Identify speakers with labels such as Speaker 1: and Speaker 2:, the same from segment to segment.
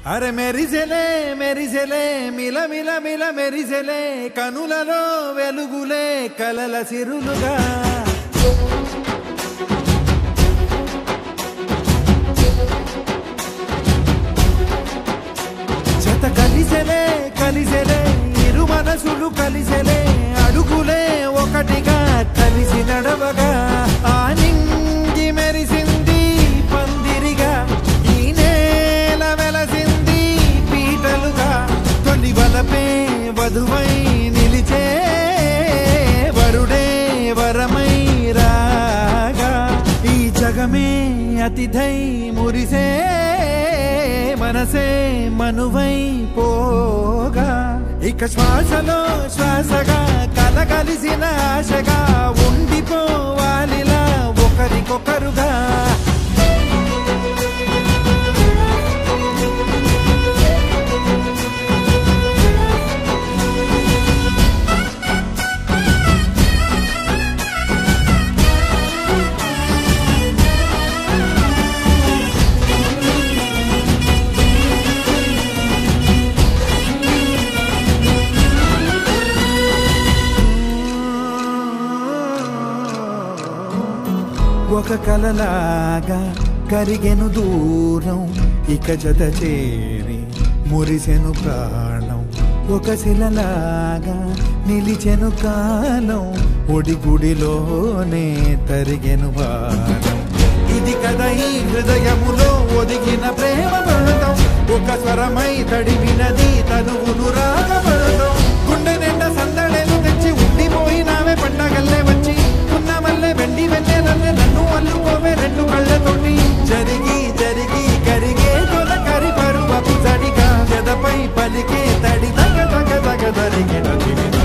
Speaker 1: అరే మెరిసెలే మెరిసెలే మిల మిల మిల మెరిసెలే కనులలో వెలుగులే కలల సిరులుగా జత కలిసెలే కలిసెలే ఇరు మనసులు కలిసెలే అడుగులే ఒకటిగా కలిసి నడవగా ఆ నింగి మెరిసింది పందిరిగా ఈ నేల వెలసింది పీటలుగా తొలి వలపే వధువై నిలిచే వరుడే వరమై రాగా ఈ జగమే అతిథై మురిసే మనసే మనువై పోగా ఇక శ్వాసలో శ్వాసగా కలగలిసిన ఆశగా ఉండిపోవాలిలా ఒకరికొకరుగా ఒక కలలాగా కరిగెను దూరం ఇక జత చేరి మురిసెను ప్రాణం ఒక శిలలాగా నిలిచెను కాలం ఒడిగుడిలోనే తరిగెను భారం ఇది కదా ఈ హృదయములో ఒదిగిన ప్రేమ పడతాం ఒక స్వరమై తడివినది తనువును రాగపడతాం గుండె నిండా సందడేలు తెచ్చి ఉండిపోయినావే పండగల్లే వచ్చి ఉన్న మల్లె వెండి వెన్నెలల్లే నన్ను అల్లుకోవే రెండు కళ్ళతోటి జరిగి జరిగి కరిగే తొల కరి పరువపు జడిగా గదపై పలికే తడి తగ తగ తగ తరిగిన దివిన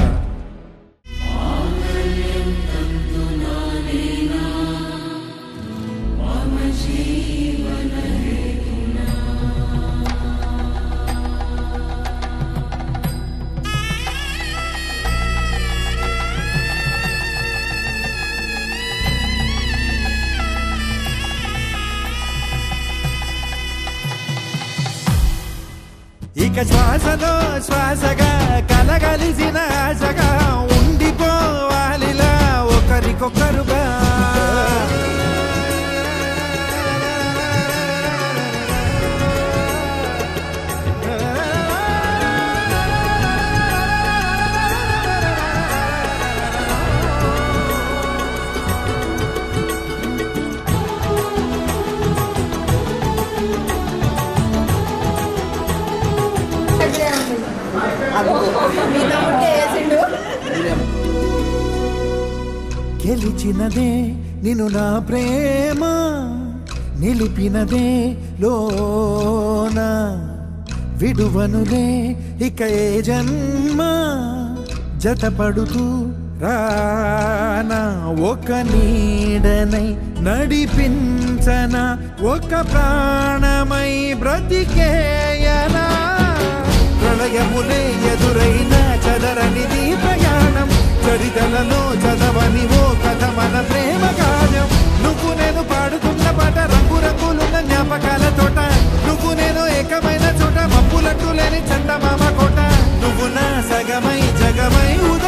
Speaker 1: ఇక శ్వాసలో శ్వాసగా కలగలిసిన ఆశగా ఉండిపోవాలిలా ఒకరికొకరుగా
Speaker 2: మీతో ఉంటే వేసిండు
Speaker 1: గెలిచినదే నిన్ను నా ప్రేమ నిలిపినదే లోన విడువనులే ఇక ఏ జన్మ జతపడుతూ రానా ఒక నీడనై నడిపించన ఒక ప్రాణమై బ్రతికేయనా ప్రళయములే ఎదురైన చదరనిది ప్రయాణం చరితలలో చదవని ఓ కథ మన ప్రేమ కావ్యం నువ్వు నేను పాడుతున్న పాట రంగు రంగులున్న జ్ఞాపకాల తోట నువ్వు నేను ఏకమైన చోట మప్పులట్టు లేని చందమామ కోట నువ్వు నా సగమై జగమై